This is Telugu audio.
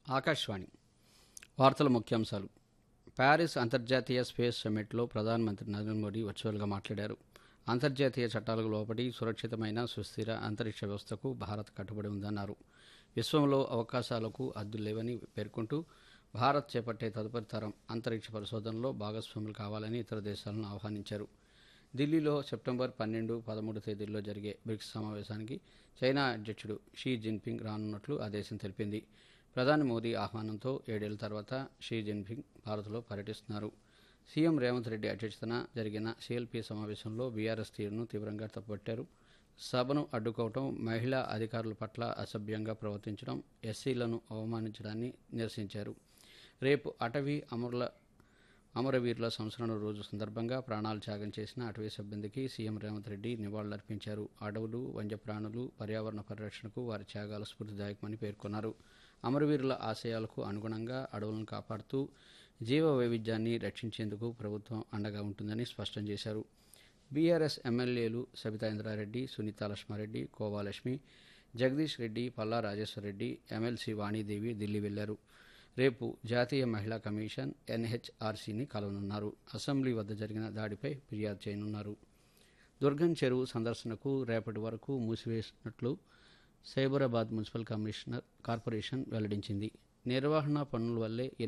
ఆకాశవాణి వార్తల ముఖ్యాంశాలు ప్యారిస్ అంతర్జాతీయ స్పేస్ సమ్మిట్లో ప్రధానమంత్రి నరేంద్ర మోదీ వర్చువల్గా మాట్లాడారు అంతర్జాతీయ చట్టాలకు లోబడి సురక్షితమైన సుస్థిర అంతరిక్ష వ్యవస్థకు భారత్ కట్టుబడి ఉందన్నారు విశ్వంలో అవకాశాలకు అద్దులు లేవని పేర్కొంటూ భారత్ చేపట్టే తదుపరి తరం అంతరిక్ష పరిశోధనలో భాగస్వాములు కావాలని ఇతర దేశాలను ఆహ్వానించారు ఢిల్లీలో సెప్టెంబర్ పన్నెండు పదమూడు తేదీల్లో జరిగే బ్రిక్స్ సమావేశానికి చైనా అధ్యక్షుడు షీ జిన్పింగ్ రానున్నట్లు ఆ దేశం తెలిపింది ప్రధాని మోదీ ఆహ్వానంతో ఏడేళ్ల తర్వాత షీ జిన్పింగ్ భారత్లో పర్యటిస్తున్నారు సీఎం రేవంత్ రెడ్డి అధ్యక్షతన జరిగిన సీఎల్పీ సమావేశంలో బీఆర్ఎస్ తీరును తీవ్రంగా తప్పుపట్టారు సభను అడ్డుకోవటం మహిళా అధికారుల పట్ల అసభ్యంగా ప్రవర్తించడం ఎస్సీలను అవమానించడాన్ని నిరసించారు రేపు అటవీ అమరుల అమరవీరుల సంస్మరణ రోజు సందర్భంగా ప్రాణాలు త్యాగం చేసిన అటవీ సిబ్బందికి సీఎం రేవంత్ రెడ్డి నివాళులర్పించారు అడవులు వన్యప్రాణులు పర్యావరణ పరిరక్షణకు వారి త్యాగాల స్ఫూర్తిదాయకమని పేర్కొన్నారు అమరవీరుల ఆశయాలకు అనుగుణంగా అడవులను కాపాడుతూ జీవ వైవిధ్యాన్ని రక్షించేందుకు ప్రభుత్వం అండగా ఉంటుందని స్పష్టం చేశారు బీఆర్ఎస్ ఎమ్మెల్యేలు సబితా ఇంద్రారెడ్డి సునీతా లక్ష్మారెడ్డి కోవాలక్ష్మి జగదీష్ రెడ్డి పల్లా రాజేశ్వర రెడ్డి ఎమ్మెల్సీ వాణీదేవి ఢిల్లీ వెళ్లారు రేపు జాతీయ మహిళా కమిషన్ ఎన్హెచ్ఆర్సీని కలవనున్నారు అసెంబ్లీ వద్ద జరిగిన దాడిపై ఫిర్యాదు చేయనున్నారు దుర్గం చెరువు సందర్శనకు రేపటి వరకు మూసివేసినట్లు సైబరాబాద్ మున్సిపల్ కమిషనర్ కార్పొరేషన్ వెల్లడించింది నిర్వహణ పనుల వల్లే